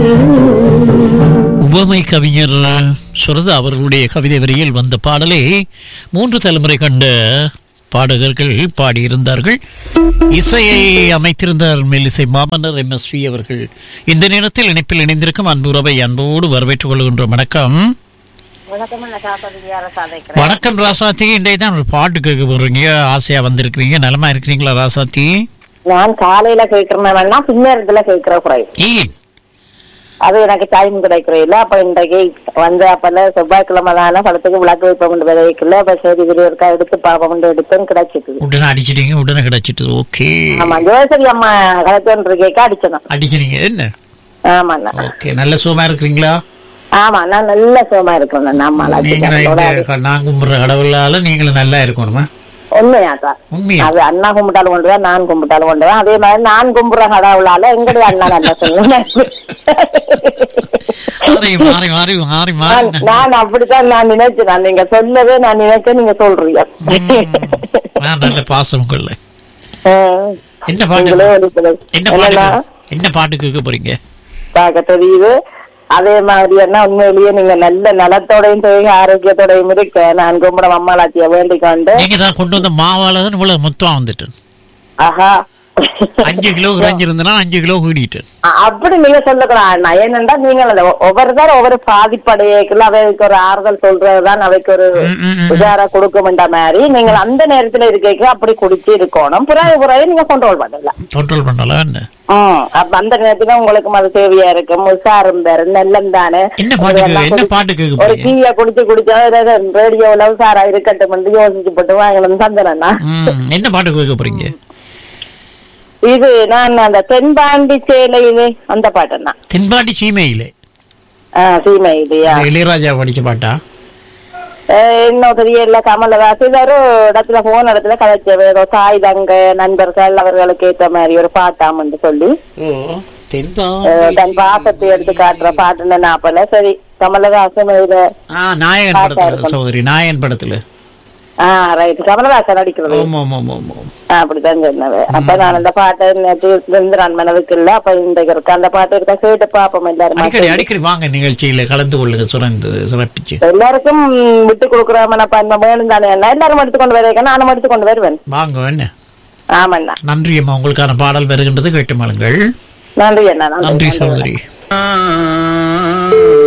உவமை கவிஞர் சுரதா அவர்களுடைய கவிதை வரியில் வந்த பாடலை மூன்று தலைமுறை கண்ட பாடகர்கள் பாடியிருந்தார்கள் இசையை அமைத்திருந்தார் மெல்லிசை மாமன்னர் எம் எஸ் அவர்கள் இந்த நேரத்தில் இணைப்பில் இணைந்திருக்கும் அன்புறவை அன்போடு வரவேற்றுக் கொள்கின்றோம் வணக்கம் வணக்கம் நான் காப்பாத்தி அரசா வைக்கிறேன் வணக்கம் ராசாத்தி இன்றைய தான் ஒரு பாட்டு கேட்க போறீங்க ஆசையா வந்திருக்கிறீங்க நலமா இருக்கிறீங்களா ராசாத்தி நான் காலையில கேட்கிறேன்னா பின்னேரத்துல கேட்கிற குறை ஏன் அது எனக்கு டைம் கிடைக்கிறேன் இல்ல அப்ப இன்றைக்கு வந்து அப்பல செவ்வாய்க்கிழமை தானே படத்துக்கு விளக்கு வைப்போம் கொண்டு விதைக்கல அப்ப சரி இது இருக்கா எடுத்து பாப்போம் கொண்டு எடுப்பேன் கிடைச்சிட்டு உடனே அடிச்சிட்டீங்க உடனே கிடைச்சிட்டு ஓகே ஆமா ஜோசரி அம்மா கலத்தோன்று கேட்க அடிச்சணும் அடிச்சிட்டீங்க என்ன ஆமாண்ணா ஓகே நல்ல சுகமா இருக்கிறீங்களா ஆமா நான் நல்ல சுகமா இருக்கிறேன் அம்மா நீங்க இந்த நான் கும்பிடுற கடவுளால நீங்களும் நல்லா இருக்கணுமா உண்மையாக்கா உண்மையா அது அண்ணா கும்பிட்டாலும் கொண்டுதான் நான் கும்பிட்டாலும் கொண்டுதான் அதே மாதிரி நான் கும்பிடுற கடவுளால எங்களுடைய அண்ணா நல்லா சொல்லுவேன் மாறி மாறி மாறி மாறி மாறி நான் நான் அப்படித்தான் நான் நினைச்சேன் நீங்க சொல்லவே நான் நினைச்சேன் நீங்க சொல்றீங்க நான் நல்ல பாசம் கொள்ள ஆ. என்ன பாட்டு நீங்களே வெளிப்படுது. என்ன என்னன்னா பாட்டு என்ன பாட்டு கேட்க போறீங்க பார்க்க தெரியுது அதே மாதிரி என்ன உண்மையிலேயே நீங்க நல்ல நலத்தோடையும் தெரியுங்க ஆரோக்கியத்தோடையும் இருக்க நான் கும்பிட அம்மாளாச்சிய வேண்டிக் கொண்டு நீங்க தான் கொண்டு வந்த மாவால தான் இவ்வளவு மொத்தம் வந்துட்டு ஆஹா அஞ்சு கிலோ குறைஞ்சிருந்தனா அஞ்சு கிலோ கூடிட்டேன் அ- அப்படி நீங்க சொல்லக்கூடாது ஏனென்றா நீங்க அந்த ஒவ்வொருத்தர் ஒவ்வொரு பாதிப்படையக்குள்ள அவைக்கு ஒரு ஆறுதல் சொல்றதுதான் அவைக்கு ஒரு ம், ம், ம். உஷாரா கொடுக்கும்ன்ற மாதிரி நீங்கள் அந்த நேரத்துல இருக்க அப்படி குடிச்சு இருக்கணும் புறாய புறாய நீங்க கண்ட்ரோல் பண்ணல கண்ட்ரோல் பண்ணலாம் என்ன ம் அப்ப அந்த நேரத்துல உங்களுக்கு அது தேவையா இருக்கும் உஷாரும் பேரு நெல்லம் தானே என்ன பாட்டு கேட்க- என்ன பாட்டு கேட்க ஒரு போறீங்க டீய குடிச்சு குடிச்சா ரேடியோல உஷாரா இருக்கட்டும் யோசிச்சு போட்டு வாங்கணும் சந்தனா ம், என்ன பாட்டு கேட்க போறீங்க இது நான் அந்த தென்பாண்டி சேலையிலே அந்த பாட்டுன்னா தென்பாண்டி சீமையிலே சீமை இல்லையா இளையராஜா படிச்ச பாட்டா அஹ் இன்னும் தெரியல கமலதாஸ் இது ஒரு இடத்துல போன இடத்துல கதைச்ச ஏதோ தாய் தங்க நண்பர்கள் அவர்களுக்கு ஏற்ற மாதிரி ஒரு பாட்டாம் சொல்லி ஓ அஹ் தென்பாண்டி தன் பாசத்தை எடுத்து காட்டுற பாட்டுன்னு நாப்பல சரி கமலதாசன் இதுல ஆ நாயகன் படத்துல சகோதரி நாயகன் படத்துல ஆஹ் ரைட் கமலதாசன் நடிக்கிறது ஆமா ஆமா ஆமா ஆமா ஆ, அப்படித்தான் சொன்னது அப்ப நான் அந்த பாட்டை நேற்று இந்திரன் மனதுக்கு இல்ல அப்ப இன்றைக்கு இருக்கு அந்த பாட்டு இருக்கா கேட்டு பாப்போம் எல்லாரும் அடிக்கடி அடிக்கடி வாங்க நிகழ்ச்சியில கலந்து கொள்ளுங்க சுரந்து சிறப்பிச்சு எல்லாருக்கும் விட்டு கொடுக்குற மனப்பான்மை வேணும் தானே அண்ணா எல்லாரும் எடுத்துக்கொண்டு வருவேன் நானும் எடுத்துக்கொண்டு வருவேன் வாங்க என்ன ஆமாண்ணா நன்றி அம்மா உங்களுக்கான பாடல் வருகின்றது கேட்டு மாளுங்கள் நன்றி அண்ணா நன்றி சகோதரி